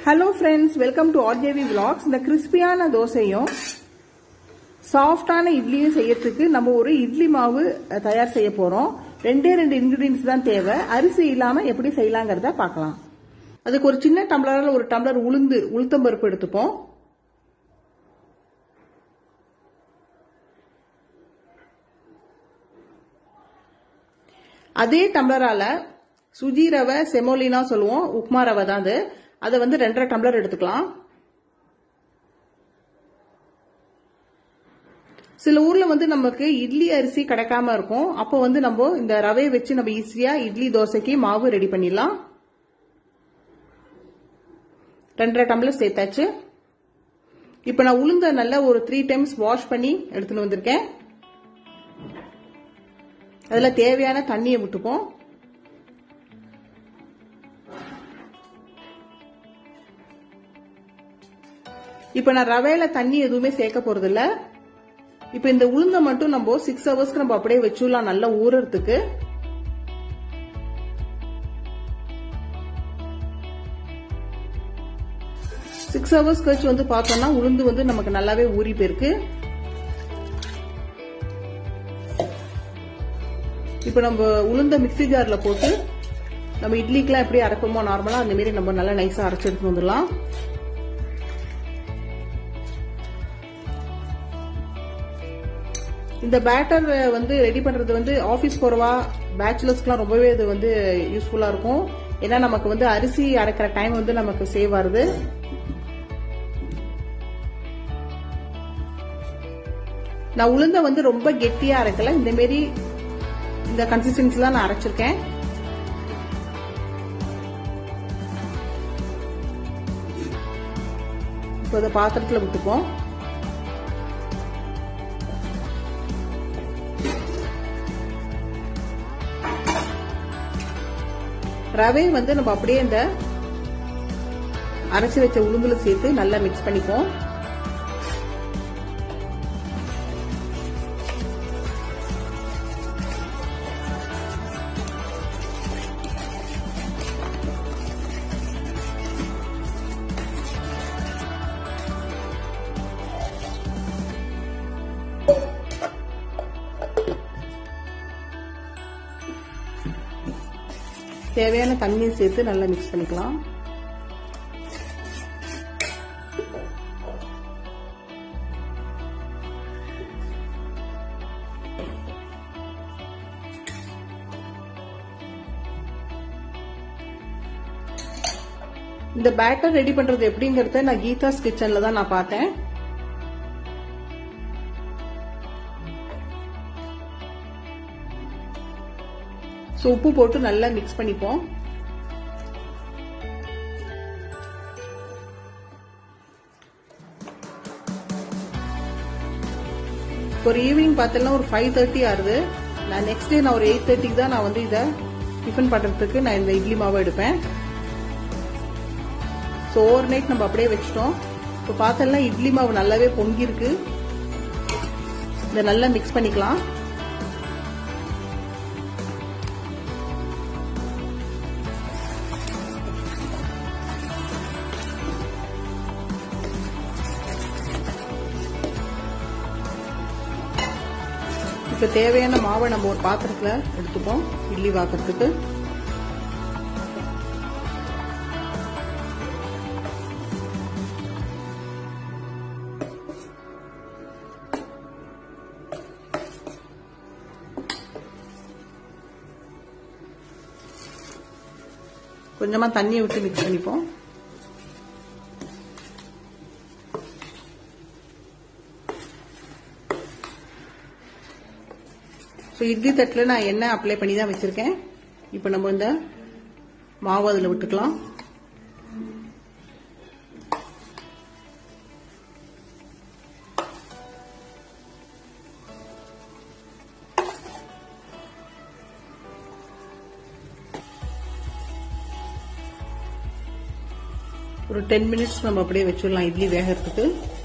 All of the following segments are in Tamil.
hello friends welcome to RJV vlogs இந்த கிறிஸ்பியான தோசையும் சாஃப்டான இட்லியும் செய்யறதுக்கு நம்ம ஒரு இட்லி மாவு அஹ், தயார் செய்ய போறோம் ரெண்டே ரெண்டு இன்கிரீடியன்ஸ் தான் தேவை அரிசி இல்லாம எப்படி செய்யலாங்கிறத பார்க்கலாம் அதுக்கு ஒரு சின்ன டம்ளரில் ஒரு டம்ளர் உளுந்து உளுத்தம்பருப்பு எடுத்துப்போம் அதே டம்ளரால சுஜி ரவை செமோலினா சொல்லுவோம் உப்மா ரவை தான் அது அதை வந்து ரெண்டரை டம்ளர் எடுத்துக்கலாம் சில ஊர்ல வந்து நமக்கு இட்லி அரிசி கிடைக்காம இருக்கும் அப்போ வந்து நம்ம இந்த ரவையை வச்சு நம்ம ஈஸியா இட்லி தோசைக்கு மாவு ரெடி பண்ணிடலாம் ரெண்டரை டம்ளர் சேர்த்தாச்சு இப்போ நான் உளுந்த நல்லா ஒரு த்ரீ டைம்ஸ் வாஷ் பண்ணி எடுத்துன்னு வந்திருக்கேன் அதில் தேவையான தண்ணியை விட்டுப்போம் இப்போ நான் ரவையில தண்ணி எதுவுமே சேர்க்க போறதில்ல இப்போ இந்த உளுந்த மட்டும் நம்ம சிக்ஸ் ஹவர்ஸ்க்கு நம்ம அப்படியே வச்சுடலாம் நல்லா ஊறறதுக்கு சிக்ஸ் ஹவர்ஸ் கழிச்சு வந்து பார்த்தோம்னா உளுந்து வந்து நமக்கு நல்லாவே ஊறி போயிருக்கு இப்போ நம்ம உளுந்த மிக்ஸி ஜார்ல போட்டு நம்ம இட்லிக்கெல்லாம் எப்படி அரைப்போமோ நார்மலா அந்த மாதிரி நம்ம நல்லா நைஸா அரைச்சு எடுத்துட்டு வந்துடலாம் இந்த பேட்டர் வந்து ரெடி பண்றது வந்து ஆஃபீஸ் போறவா பேச்சுலர்ஸ்க்குலாம் ரொம்பவே இது வந்து யூஸ்ஃபுல்லா இருக்கும் ஏன்னா நமக்கு வந்து அரிசி அரைக்கிற டைம் வந்து நமக்கு சேவ் ஆகுது நான் உளுந்த வந்து ரொம்ப கெட்டியா அரைக்கல இந்த மாரி இந்த கன்சிஸ்டன்சி தான் நான் அரைச்சிருக்கேன் இப்போ இதை பாத்திரத்தில் விட்டுப்போம் ரவை வந்து நம்ம அப்படியே இந்த அரைச்சி வச்ச உளுந்துல சேர்த்து நல்லா மிக்ஸ் பண்ணிப்போம் தேவையான தண்ணியை சேர்த்து நல்லா மிக்ஸ் பண்ணிக்கலாம் இந்த பேட்டர் ரெடி பண்றது எப்படிங்கறத நான் கீதாஸ் கிச்சன்ல தான் நான் பார்த்தேன் ஸோ உப்பு போட்டு நல்லா மிக்ஸ் பண்ணிப்போம் ஒரு ஈவினிங் பார்த்தோம்னா ஒரு ஃபைவ் தேர்ட்டி ஆகுது நான் நெக்ஸ்ட் டே நான் ஒரு எயிட் தேர்ட்டிக்கு தான் நான் வந்து இதை டிஃபன் பண்ணுறதுக்கு நான் இந்த இட்லி மாவை எடுப்பேன் ஸோ ஓவர் நைட் நம்ம அப்படியே வச்சிட்டோம் இப்போ பார்த்தோம்னா இட்லி மாவு நல்லாவே பொங்கியிருக்கு இதை நல்லா மிக்ஸ் பண்ணிக்கலாம் இப்போ தேவையான மாவை நம்ம ஒரு பாத்திரத்தில் எடுத்துப்போம் இட்லி வாக்கிறதுக்கு கொஞ்சமா தண்ணியை விட்டு மிக்ஸ் பண்ணிப்போம் ஸோ இட்லி தட்டில் நான் எண்ணெய் அப்ளை பண்ணி தான் வச்சுருக்கேன் இப்போ நம்ம இந்த மாவு அதில் விட்டுக்கலாம் ஒரு டென் மினிட்ஸ் நம்ம அப்படியே வச்சிடலாம் இட்லி வேகிறதுக்கு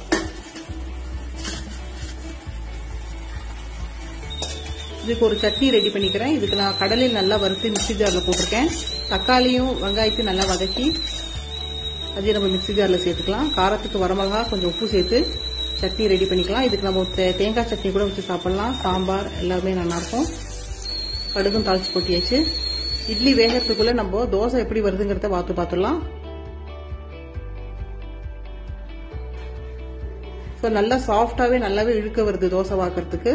இதுக்கு ஒரு சட்னி ரெடி பண்ணிக்கிறேன் இதுக்கு நான் கடலையில் நல்லா வறுத்து மிக்சி ஜாரில் போட்டிருக்கேன் தக்காளியும் வெங்காயத்தையும் நல்லா வதக்கி அதையும் நம்ம மிக்ஸி ஜாரில் சேர்த்துக்கலாம் காரத்துக்கு வரமிளகா கொஞ்சம் உப்பு சேர்த்து சட்னி ரெடி பண்ணிக்கலாம் இதுக்கு நம்ம தே- தேங்காய் சட்னி கூட வச்சு சாப்பிடலாம் சாம்பார் எல்லாமே நல்லாயிருக்கும் கடுகும் தாளிச்சு கொட்டியாச்சு இட்லி வேகறதுக்குள்ள நம்ம தோசை எப்படி வருதுங்கிறத பார்த்து பார்த்துடலாம் ஸோ நல்லா சாஃப்டாகவே நல்லாவே இழுக்க வருது தோசை வாக்குறதுக்கு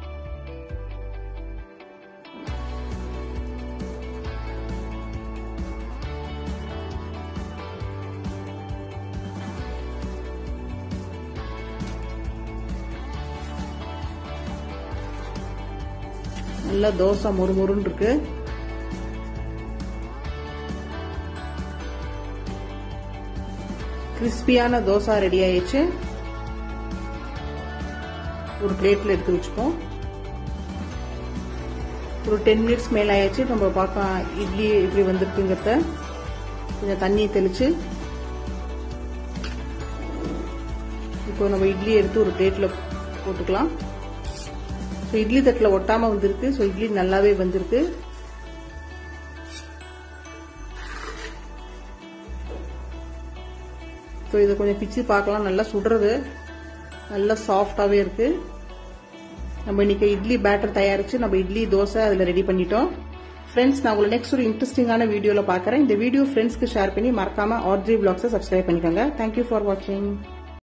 நல்லா தோசை முறுமுறுன்னு இருக்கு கிறிஸ்பியான தோசை ரெடி ஆயிடுச்சு ஒரு பிளேட்ல எடுத்து வச்சுப்போம் ஒரு டென் மினிட்ஸ் மேல ஆயிடுச்சு நம்ம பார்க்கலாம் இட்லி எப்படி வந்திருக்குங்கிறத கொஞ்சம் தண்ணி தெளிச்சு இப்போ நம்ம இட்லி எடுத்து ஒரு பிளேட்ல போட்டுக்கலாம் ஸோ இட்லி தட்டில் ஒட்டாம வந்திருக்கு ஸோ இட்லி நல்லாவே வந்திருக்கு ஸோ இதை கொஞ்சம் பிச்சு பார்க்கலாம் நல்லா சுடுறது நல்லா சாஃப்டாகவே இருக்கு நம்ம இன்னைக்கு இட்லி பேட்டர் தயாரிச்சு நம்ம இட்லி தோசை அதில் ரெடி பண்ணிட்டோம் ஃப்ரெண்ட்ஸ் நான் உங்களை நெக்ஸ்ட் ஒரு இன்ட்ரெஸ்டிங்கான வீடியோவில் பார்க்குறேன் இந்த வீடியோ ஃப்ரெண்ட்ஸ்க்கு ஷேர் பண்ணி மறக்காம ஆர்ஜி பிளாக்ஸை சப்ஸ்கிரைப் பண்ணிக்கோங்க தேங்க்யூ ஃபார் வாட்சிங்